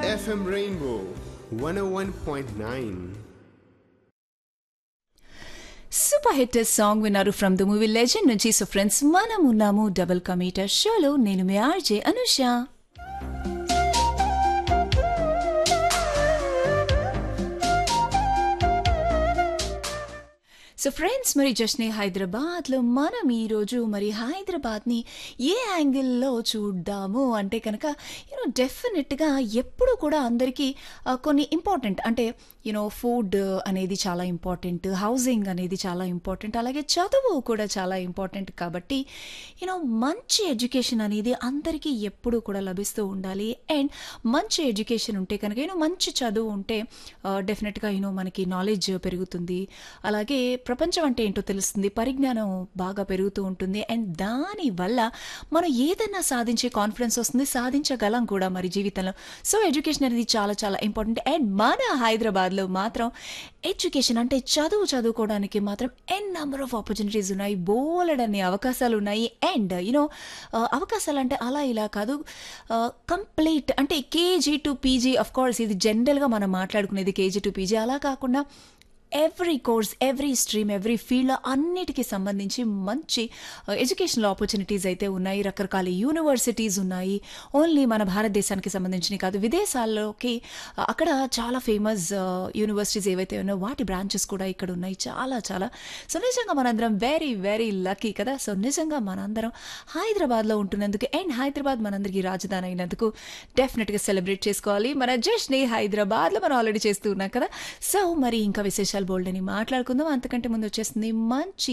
FM Rainbow 101.9. Super hit song విన్నారు from the movie Legend నుంచి so friends మనం ఉన్నాము డబుల్ కమీటర్ షోలో నేను మీ ఆర్జే అనుష సో ఫ్రెండ్స్ మరి జస్నే హైదరాబాద్లో మనం ఈరోజు మరి హైదరాబాద్ని ఏ యాంగిల్లో చూద్దాము అంటే కనుక యూనో డెఫినెట్గా ఎప్పుడు కూడా అందరికీ ఆ, కొన్ని ఇంపార్టెంట్ అంటే యూనో ఫుడ్ అనేది చాలా ఇంపార్టెంట్ హౌసింగ్ అనేది చాలా ఇంపార్టెంట్ అలాగే చదువు కూడా చాలా ఇంపార్టెంట్ కాబట్టి యూనో మంచి ఎడ్యుకేషన్ అనేది అందరికీ ఎప్పుడు కూడా లభిస్తూ ఉండాలి అండ్ మంచి ఎడ్యుకేషన్ ఉంటే కనుక యూనో మంచి చదువు ఉంటే డెఫినెట్గా యూనో మనకి నాలెడ్జ్ పెరుగుతుంది అలాగే ప్రపంచం అంటే ఏంటో తెలుస్తుంది పరిజ్ఞానం బాగా పెరుగుతూ ఉంటుంది అండ్ దానివల్ల మనం ఏదైనా సాధించే కాన్ఫిడెన్స్ వస్తుంది సాధించగలం కూడా మరి జీవితంలో సో ఎడ్యుకేషన్ అనేది చాలా చాలా ఇంపార్టెంట్ అండ్ మన హైదరాబాద్లో మాత్రం ఎడ్యుకేషన్ అంటే చదువు చదువుకోవడానికి మాత్రం ఎన్ నెంబర్ ఆఫ్ ఆపర్చునిటీస్ ఉన్నాయి బోలెడన్ని అవకాశాలు ఉన్నాయి అండ్ యూనో అవకాశాలు అంటే అలా ఇలా కాదు కంప్లీట్ అంటే KG to PG of course ఇది జనరల్గా మనం మాట్లాడుకునేది కేజీ టు పీజీ అలా కాకుండా every course every stream every field అన్నిటికీ సంబంధించి మంచి ఎడ్యుకేషనల్ ఆపర్చునిటీస్ అయితే ఉన్నాయి రకరకాల యూనివర్సిటీస్ ఉన్నాయి ఓన్లీ మన భారతదేశానికి సంబంధించినవి కాదు విదేశాల్లోకి uh, అక్కడ చాలా ఫేమస్ యూనివర్సిటీస్ ఏవైతే ఉన్నాయో వాటి బ్రాంచెస్ కూడా ఇక్కడ ఉన్నాయి చాలా చాలా సో నిజంగా మనందరం వెరీ వెరీ లక్కీ కదా సో నిజంగా మనందరం హైదరాబాద్లో ఉంటున్నందుకు అండ్ హైదరాబాద్ మనందరికీ రాజధాని అయినందుకు డెఫినెట్గా సెలబ్రేట్ చేసుకోవాలి మన జస్ట్ని హైదరాబాద్లో మనం ఆల్రెడీ చేస్తూ ఉన్నాం కదా సో మరి ఇంకా విశేషాలు బోల్డ్ అని మాట్లాడుకుందాం అంతకంటే ముందు వచ్చేస్తుంది మంచి